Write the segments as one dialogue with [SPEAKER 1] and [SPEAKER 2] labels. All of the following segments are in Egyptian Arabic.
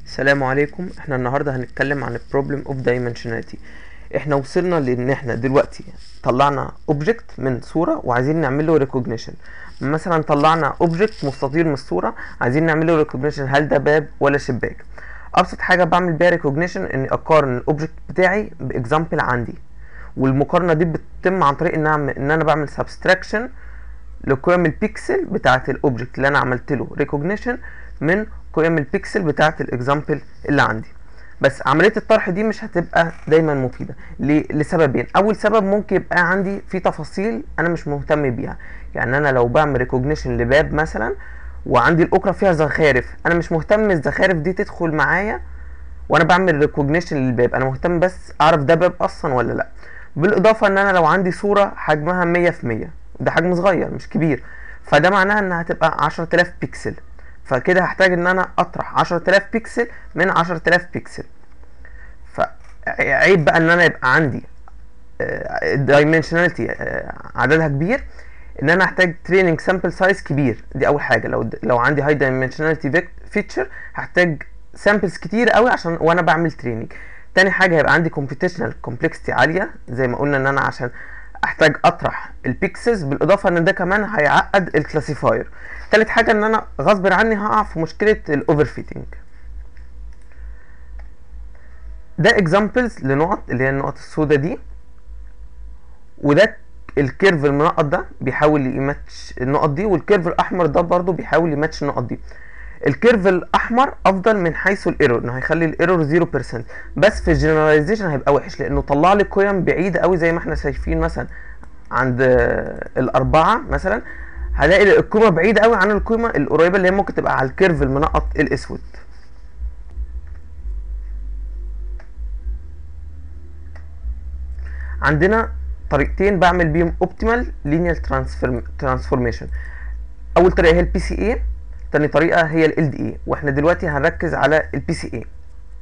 [SPEAKER 1] السلام عليكم احنا النهارده هنتكلم عن البروبلم اوف dimensionality احنا وصلنا لان احنا دلوقتي طلعنا اوبجكت من صوره وعايزين نعمل له ريكوجنيشن مثلا طلعنا اوبجكت مستطيل من الصوره عايزين نعمل له ريكوجنيشن هل ده باب ولا شباك ابسط حاجه بعمل بيها ريكوجنيشن اني اقارن الاوبجكت بتاعي باكزامبل عندي والمقارنه دي بتتم عن طريق ان اعمل ان انا بعمل سبستراكشن لقيم البيكسل بتاعه الاوبجكت اللي انا عملت له ريكوجنيشن من قيم البيكسل بتاعه الاكزامبل اللي عندي بس عمليه الطرح دي مش هتبقى دايما مفيده ليه؟ لسببين اول سبب ممكن يبقى عندي في تفاصيل انا مش مهتم بيها يعني انا لو بعمل ريكوجنيشن لباب مثلا وعندي الاكره فيها زخارف انا مش مهتم الزخارف دي تدخل معايا وانا بعمل ريكوجنيشن للباب انا مهتم بس اعرف ده باب اصلا ولا لا بالاضافه ان انا لو عندي صوره حجمها 100 في 100 ده حجم صغير مش كبير فده معناها انها هتبقى 10000 بيكسل فكده هحتاج ان انا اطرح 10000 بيكسل من 10000 بيكسل فعيب بقى ان انا يبقى عندي دايمنشناليتي عددها كبير ان انا احتاج تريننج سامبل سايز كبير دي اول حاجه لو لو عندي هاي دايمنشناليتي فيتشر هحتاج سامبلز كتير قوي عشان وانا بعمل تريننج تاني حاجه هيبقى عندي كومبيتيشنال كومبلكسيتي عاليه زي ما قلنا ان انا عشان احتاج اطرح البيكسلز بالاضافه ان ده كمان هيعقد الكلاسيفاير تالت حاجه ان انا غصب عني هقع في مشكله الاوفر فيتنج ده اكزامبلز لنقط اللي هي النقط السوداء دي وده الكيرف المنقط ده بيحاول يماتش النقط دي والكيرف الاحمر ده برضو بيحاول يماتش النقط دي الكيرف الاحمر افضل من حيث الايرور انه هيخلي الايرور 0% بس في الجنراليزيشن هيبقى وحش لانه طلع لي قيم بعيده قوي زي ما احنا شايفين مثلا عند الاربعه مثلا هلاقي القيمه بعيده قوي عن القيمه القريبه اللي هي ممكن تبقى على الكيرف المنقط الاسود عندنا طريقتين بعمل بيهم اوبتيمال لينير ترانسفورميشن اول طريقه هي البي سي اي تاني طريقه هي ال دي اي واحنا دلوقتي هنركز على البي سي اي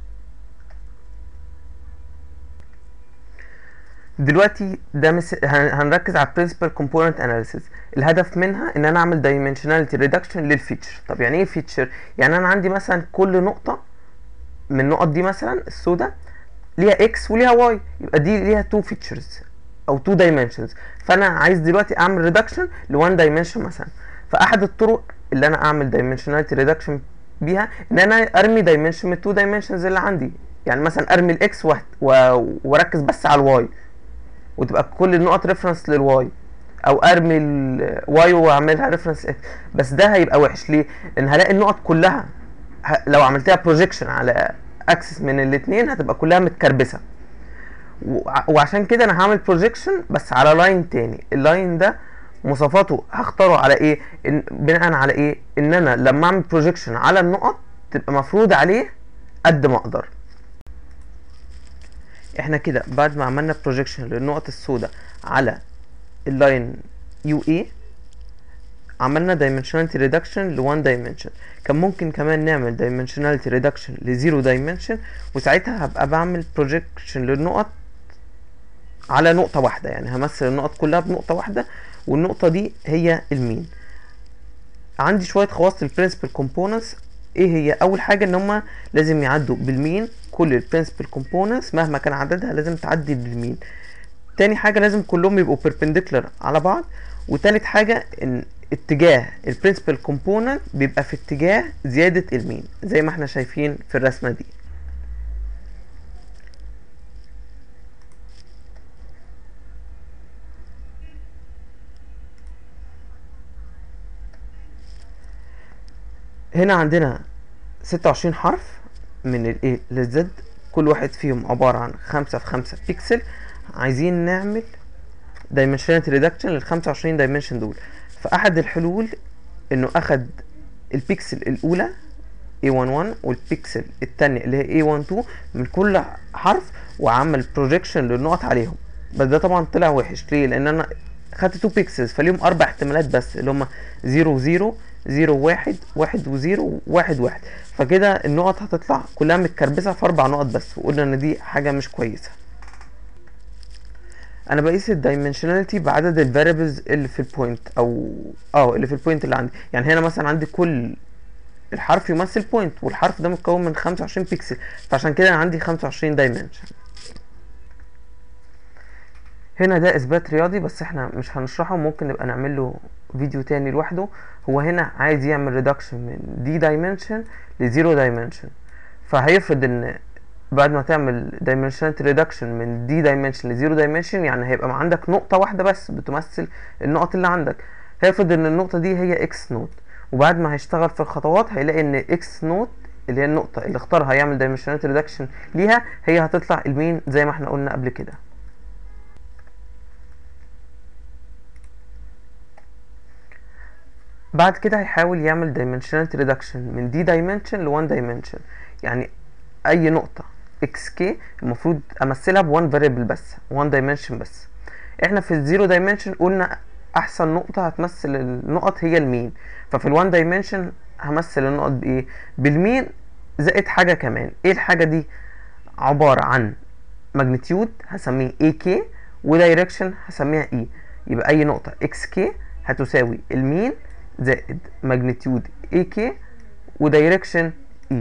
[SPEAKER 1] دلوقتي ده مس... هنركز على principal component analysis الهدف منها ان انا اعمل dimensionality reduction للفيتشر طب يعني ايه فيتشر يعني انا عندي مثلا كل نقطه من النقط دي مثلا السوداء ليها اكس وليها واي يبقى دي ليها تو فيتشرز او تو دايمنشنز فانا عايز دلوقتي اعمل ريدكشن لوان دايمنشن مثلا فاحد الطرق اللي انا اعمل dimensionality ريدكشن بيها ان انا ارمي دايمنشن من التو دايمنشنز اللي عندي يعني مثلا ارمي الاكس و... واركز بس على الواي وتبقى كل النقط ريفرنس للواي او ارمي الواي واعملها ريفرنس اكس بس ده هيبقى وحش ليه لان هلاقي النقط كلها ه... لو عملتها بروجيكشن على اكسس من الاثنين هتبقى كلها متكربسه و... وعشان كده انا هعمل بروجيكشن بس على لاين تاني اللاين ده مواصفاته هختاره على ايه إن بناء على ايه ان انا لما اعمل بروجيكشن على النقط تبقى مفروض عليه قد ما اقدر احنا كده بعد ما عملنا بروجيكشن للنقط السوداء على اللاين يو اي عملنا dimensionality reduction ل 1 dimension كان ممكن كمان نعمل dimensionality reduction ل 0 dimension وساعتها هبقى بعمل projection للنقط على نقطة واحدة يعني همثل النقط كلها بنقطة واحدة والنقطة دي هي المين عندي شوية خواص للبرنسبل كومبوننتس ايه هي اول حاجة ان هما لازم يعدوا بالمين كل البرنسبل كومبوننتس مهما كان عددها لازم تعدي بالمين تاني حاجة لازم كلهم يبقوا perpendicular على بعض وتالت حاجة ان اتجاه البرنسبل كومبوننت بيبقى في اتجاه زيادة المين زي ما احنا شايفين في الرسمة دي هنا عندنا ستة وعشرين حرف من ال A لل Z كل واحد فيهم عبارة عن خمسة في خمسة بيكسل عايزين نعمل dimensionality reduction لل 25 دايمنشن دول فأحد الحلول إنه أخد البيكسل الأولى A11 والبيكسل التانية اللي هي A12 من كل حرف وعمل بروجيكشن للنقط عليهم بس ده طبعا طلع وحش ليه؟ لأن أنا خدت 2 بيكسلز فليهم أربع احتمالات بس اللي هما 0 0 0 1 1 و0 1 1 فكده النقط هتطلع كلها متكربسه في اربع نقط بس وقلنا ان دي حاجه مش كويسه انا بقيس الدايمنشناليتي بعدد الفاريبلز اللي في البوينت او اه اللي في البوينت اللي عندي يعني هنا مثلا عندي كل الحرف يمثل بوينت والحرف ده متكون من 25 بيكسل فعشان كده انا عندي 25 دايمنشن هنا ده اثبات رياضي بس احنا مش هنشرحه ممكن نبقى نعمل له فيديو تاني لوحده هو هنا عايز يعمل ريدكشن من دي دايمنشن لزيرو دايمنشن فهيفرض ان بعد ما تعمل دايمنشناليتي ريدكشن من دي دايمنشن لزيرو دايمنشن يعني هيبقى عندك نقطة واحدة بس بتمثل النقط اللي عندك هيفرض ان النقطة دي هي اكس نوت وبعد ما هيشتغل في الخطوات هيلاقي ان اكس نوت اللي هي النقطة اللي اختارها يعمل دايمنشناليتي ريدكشن ليها هي هتطلع المين زي ما احنا قلنا قبل كده بعد كده هيحاول يعمل dimensionality reduction من دي dimension ل 1 dimension يعني اي نقطة xk المفروض امثلها ب 1 variable بس 1 dimension بس احنا في الزيرو dimension قلنا احسن نقطة هتمثل النقط هي المين ففي ال 1 dimension همثل النقط بايه بالمين زائد حاجة كمان ايه الحاجة دي عبارة عن ماجنتيود هسميه ak ودايركشن هسميها e يبقى اي نقطة xk هتساوي المين زائد ماجنتيود AK ودايركشن E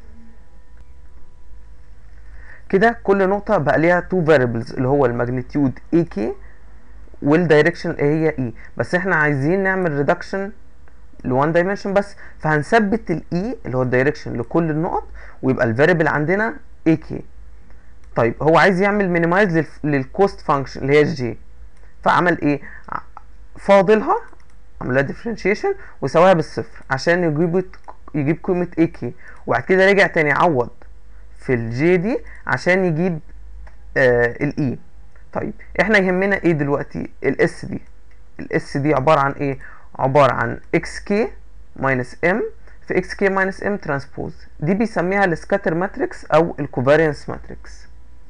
[SPEAKER 1] كده كل نقطة بقى ليها تو variables اللي هو الماجنتيود AK والدايركشن اللي هي E بس احنا عايزين نعمل reduction ل 1 dimension بس فهنثبت ال E اللي هو الدايركشن لكل النقط ويبقى الفاريبل عندنا AK طيب هو عايز يعمل مينيمايز للكوست فانكشن اللي هي الجي فعمل ايه فاضلها عمل لها ديفرنشيشن وسواها بالصفر عشان يجيب يجيب قيمه اي كي وبعد كده رجع تاني عوض في الجي دي عشان يجيب آه الاي طيب احنا يهمنا ايه دلوقتي الاس دي الاس دي عباره عن ايه عباره عن اكس كي ماينس ام في اكس كي ماينس ام ترانسبوز دي بيسميها السكاتر ماتريكس او الكوفاريانس ماتريكس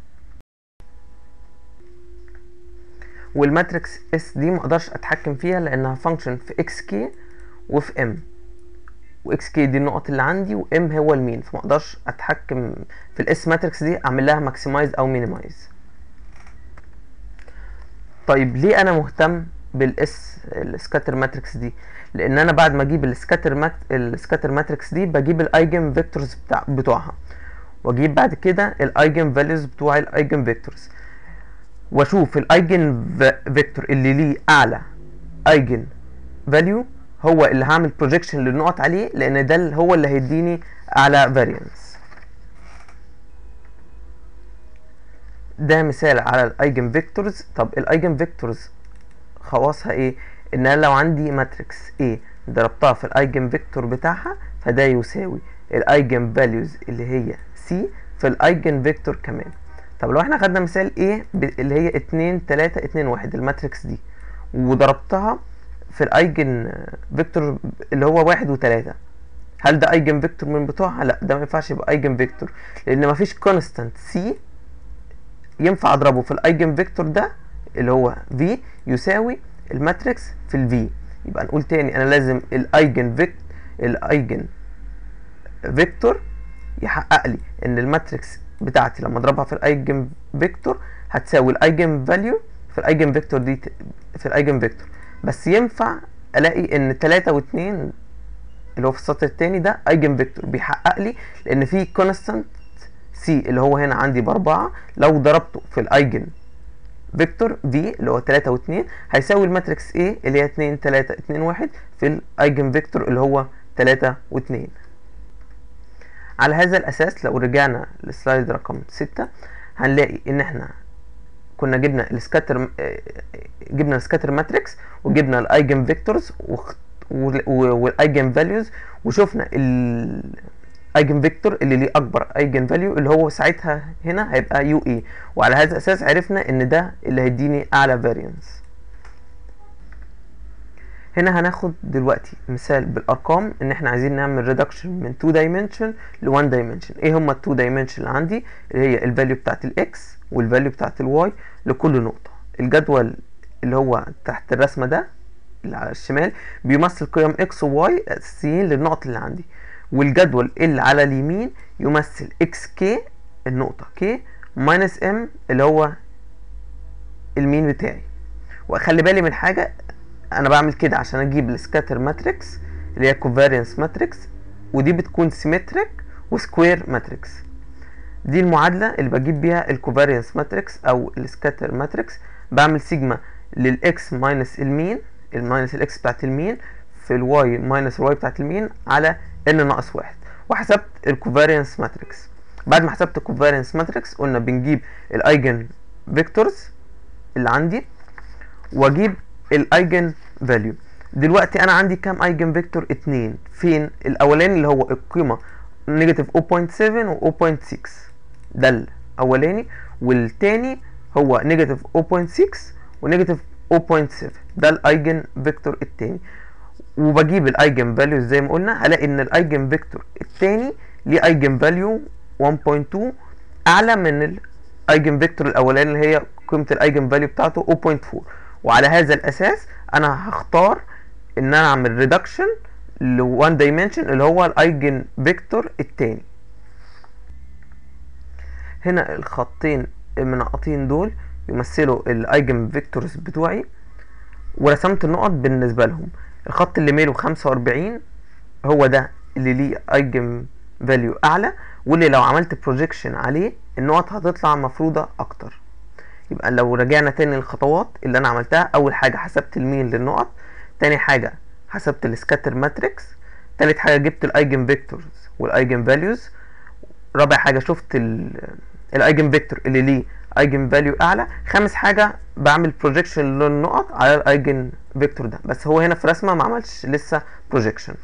[SPEAKER 1] والماتريكس اس دي مقدرش اتحكم فيها لانها فانكشن في اكس كي وفي ام واكس كي دي النقط اللي عندي وام هو المين فمقدرش اتحكم في الاس ماتريكس دي اعمل لها ماكسمايز او مينيمايز طيب ليه انا مهتم بالاس السكاتر ماتريكس دي لان انا بعد ما اجيب السكاتر مات السكاتر ماتريكس دي بجيب الايجن فيكتورز بتاع بتوعها واجيب بعد كده الايجن فاليوز بتوع الايجن فيكتورز واشوف الايجن فيكتور اللي ليه اعلى ايجن فاليو هو اللي هعمل بروجيكشن للنقط عليه لان ده هو اللي هيديني اعلى فاريانس ده مثال على الايجن فيكتورز طب الايجن فيكتورز خواصها ايه ان انا لو عندي ماتريكس A ضربتها في الايجن فيكتور بتاعها فده يساوي الايجن فاليوز اللي هي C في الايجن فيكتور كمان طب لو احنا خدنا مثال A اللي هي 2 3 2 1 الماتريكس دي وضربتها في الايجن فيكتور اللي هو 1 و3 هل ده ايجن فيكتور من بتوعها لا ده ما ينفعش يبقى ايجن فيكتور لان مفيش كونستانت سي ينفع اضربه في الايجن فيكتور ده اللي هو في يساوي الماتريكس في الفي يبقى نقول تاني انا لازم الايجن فيكتور الايجن فيكتور يحقق لي ان الماتريكس بتاعتي لما اضربها في الايجن فيكتور هتساوي الايجن فاليو في الايجن فيكتور دي في الايجن فيكتور بس ينفع الاقي ان 3 و2 اللي هو في السطر التاني ده ايجن فيكتور بيحقق لي لان في كونستانت سي اللي هو هنا عندي باربعة لو ضربته في الايجن فيكتور في اللي هو 3 و2 هيساوي الماتريكس A اللي هي 2 3 2 1 في الايجن فيكتور اللي هو 3 و2 على هذا الاساس لو رجعنا للسلايد رقم 6 هنلاقي ان احنا كنا جبنا السكاتر جبنا السكاتر ماتريكس وجبنا الايجن فيكتورز والايجن فاليوز وشفنا الايجن فيكتور اللي ليه اكبر ايجن فاليو اللي هو ساعتها هنا هيبقى يو اي وعلى هذا الاساس عرفنا ان ده اللي هيديني اعلى فاريانس هنا هناخد دلوقتي مثال بالارقام ان احنا عايزين نعمل ريدكشن من 2 دايمنشن ل 1 دايمنشن ايه هما ال 2 دايمنشن اللي عندي اللي هي الفاليو بتاعت الاكس والفاليو بتاعت الواي لكل نقطه الجدول اللي هو تحت الرسمه ده اللي على الشمال بيمثل قيم اكس وواي اساسيين للنقط اللي عندي والجدول اللي على اليمين يمثل اكس كي النقطه كي ماينس ام اللي هو المين بتاعي واخلي بالي من حاجه انا بعمل كده عشان اجيب السكاتر ماتريكس اللي هي كوفاريانس ماتريكس ودي بتكون سيمتريك وسكوير ماتريكس دي المعادله اللي بجيب بيها الكوفاريانس ماتريكس او السكاتر ماتريكس بعمل سيجما للاكس ماينس المين الماينس الاكس بتاعت المين في الواي ماينس الواي بتاعت المين على ان ناقص واحد وحسبت الكوفاريانس ماتريكس بعد ما حسبت الكوفاريانس ماتريكس قلنا بنجيب الايجن فيكتورز اللي عندي واجيب الايجن فاليو دلوقتي انا عندي كام ايجن فيكتور اتنين فين الاولاني اللي هو القيمه نيجاتيف 0.7 و 0.6 ده الاولاني والتاني هو نيجاتيف 0.6 ونيجاتيف 0.7 ده الايجن فيكتور التاني وبجيب الايجن فاليو زي ما قلنا هلاقي ان الايجن فيكتور التاني ليه ايجن فاليو 1.2 اعلى من الايجن فيكتور الاولاني اللي هي قيمه الايجن فاليو بتاعته 0.4 وعلى هذا الاساس انا هختار ان انا اعمل ريدكشن ل 1 دايمنشن اللي هو الايجن فيكتور التاني هنا الخطين المنقطين دول يمثلوا الايجن فيكتورز بتوعي ورسمت النقط بالنسبه لهم الخط اللي ميله 45 هو ده اللي ليه ايجن فاليو اعلى واللي لو عملت بروجيكشن عليه النقط هتطلع مفروضه اكتر يبقى لو رجعنا تاني للخطوات اللي انا عملتها اول حاجه حسبت المين للنقط تاني حاجه حسبت السكاتر ماتريكس تالت حاجه جبت الايجن فيكتورز والايجن فاليوز رابع حاجه شفت الايجن فيكتور اللي ليه ايجن فاليو اعلى خامس حاجه بعمل بروجيكشن للنقط على الايجن فيكتور ده بس هو هنا في رسمه ما عملش لسه بروجيكشن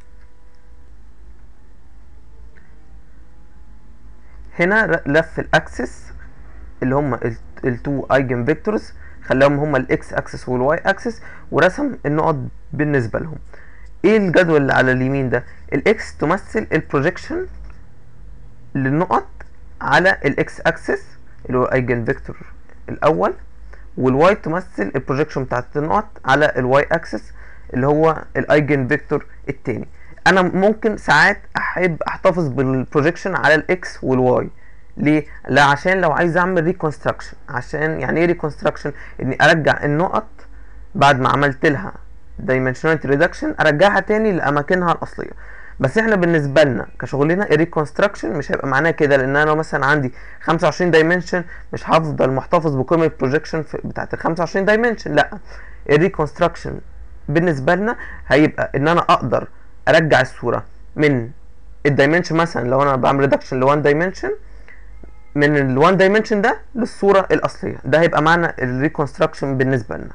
[SPEAKER 1] هنا لف الاكسس اللي هم التو ايجن فيكتورز خلاهم هم الاكس اكسس والواي اكسس ورسم النقط بالنسبه لهم ايه الجدول اللي على اليمين ده الاكس تمثل البروجيكشن للنقط على الاكس اكسس اللي هو الايجن فيكتور الاول والواي تمثل البروجيكشن بتاعت النقط على الواي اكسس اللي هو الايجن فيكتور التاني انا ممكن ساعات احب احتفظ بالبروجيكشن على الاكس والواي ليه لا عشان لو عايز اعمل ريكونستراكشن عشان يعني ايه ريكونستراكشن اني ارجع النقط بعد ما عملت لها دايمنشناليتي ريدكشن ارجعها تاني لاماكنها الاصليه بس احنا بالنسبه لنا كشغلنا الريكونستراكشن مش هيبقى معناه كده لان انا لو مثلا عندي 25 دايمنشن مش هفضل محتفظ بقيمه البروجيكشن بتاعت ال 25 دايمنشن لا الريكونستراكشن بالنسبه لنا هيبقى ان انا اقدر ارجع الصوره من الدايمنشن مثلا لو انا بعمل ريدكشن ل 1 دايمنشن من ال 1 دايمنشن ده للصوره الاصليه ده هيبقى معنى الريكونستراكشن بالنسبه لنا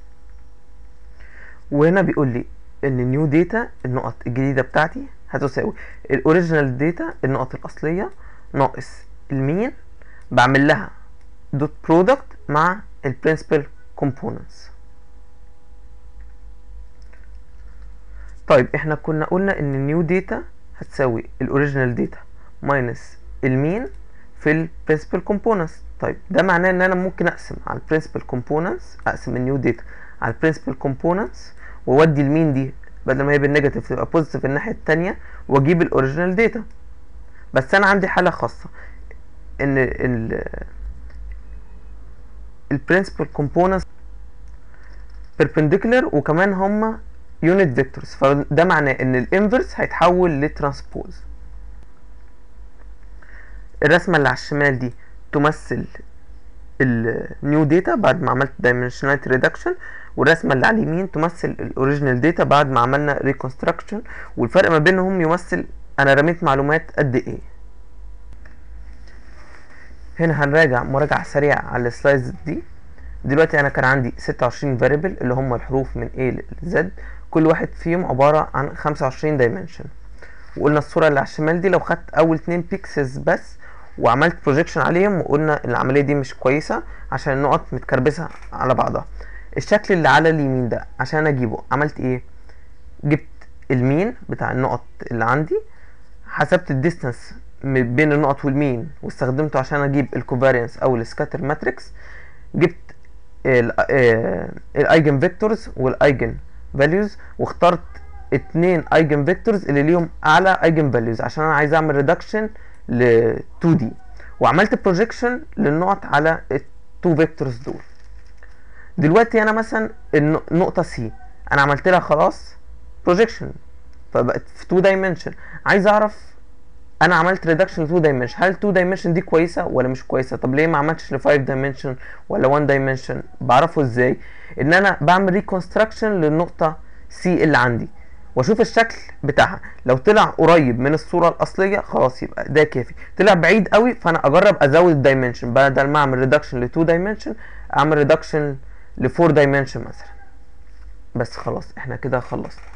[SPEAKER 1] وهنا بيقول لي ان نيو داتا النقط الجديده بتاعتي هتساوي الاوريجينال داتا النقط الاصليه ناقص المين بعمل لها دوت برودكت مع البرنسبل كومبوننتس طيب احنا كنا قلنا ان النيو داتا هتساوي الاوريجينال داتا ماينس المين في البرنسبل كومبوننتس طيب ده معناه ان انا ممكن اقسم على البرنسبل كومبوننتس اقسم النيو داتا على البرنسبل كومبوننتس واودي المين دي بدل ما هي بالنيجاتيف تبقى بوزيتيف الناحيه التانية واجيب الاوريجينال داتا بس انا عندي حاله خاصه ان ال البرنسبل كومبوننتس perpendicular وكمان هما يونت فيكتورز فده معناه ان الانفرس هيتحول لترانسبوز الرسمه اللي على الشمال دي تمثل النيو داتا بعد ما عملت dimensionality reduction والرسمه اللي على اليمين تمثل الاوريجينال داتا بعد ما عملنا ريكونستراكشن والفرق ما بينهم يمثل انا رميت معلومات قد ايه هنا هنراجع مراجعه سريعه على السلايدز دي دلوقتي انا كان عندي 26 فاريبل اللي هم الحروف من A ل Z كل واحد فيهم عباره عن 25 دايمنشن وقلنا الصوره اللي على الشمال دي لو خدت اول اتنين بيكسلز بس وعملت بروجيكشن عليهم وقلنا العمليه دي مش كويسه عشان النقط متكربسه على بعضها الشكل اللي على اليمين ده عشان اجيبه عملت ايه جبت المين بتاع النقط اللي عندي حسبت الديستانس بين النقط والمين واستخدمته عشان اجيب الكوفاريانس او السكاتر ماتريكس جبت الايجن فيكتورز والايجن فاليوز واخترت اتنين ايجن فيكتورز اللي ليهم اعلى ايجن فاليوز عشان انا عايز اعمل ريدكشن ل 2 دي وعملت بروجيكشن للنقط على التو فيكتورز دول دلوقتي انا مثلا النقطه سي انا عملت لها خلاص بروجيكشن فبقت في 2 دايمنشن عايز اعرف انا عملت ريدكشن ل 2 دايمنشن هل 2 دايمنشن دي كويسه ولا مش كويسه طب ليه ما عملتش ل 5 دايمنشن ولا 1 دايمنشن بعرفه ازاي ان انا بعمل ريكونستراكشن للنقطه سي اللي عندي واشوف الشكل بتاعها لو طلع قريب من الصوره الاصليه خلاص يبقى ده كافي طلع بعيد قوي فانا اجرب ازود الدايمنشن بدل ما اعمل ريدكشن ل 2 دايمنشن اعمل ريدكشن ل 4 دايمنشن مثلا بس خلاص احنا كده خلصنا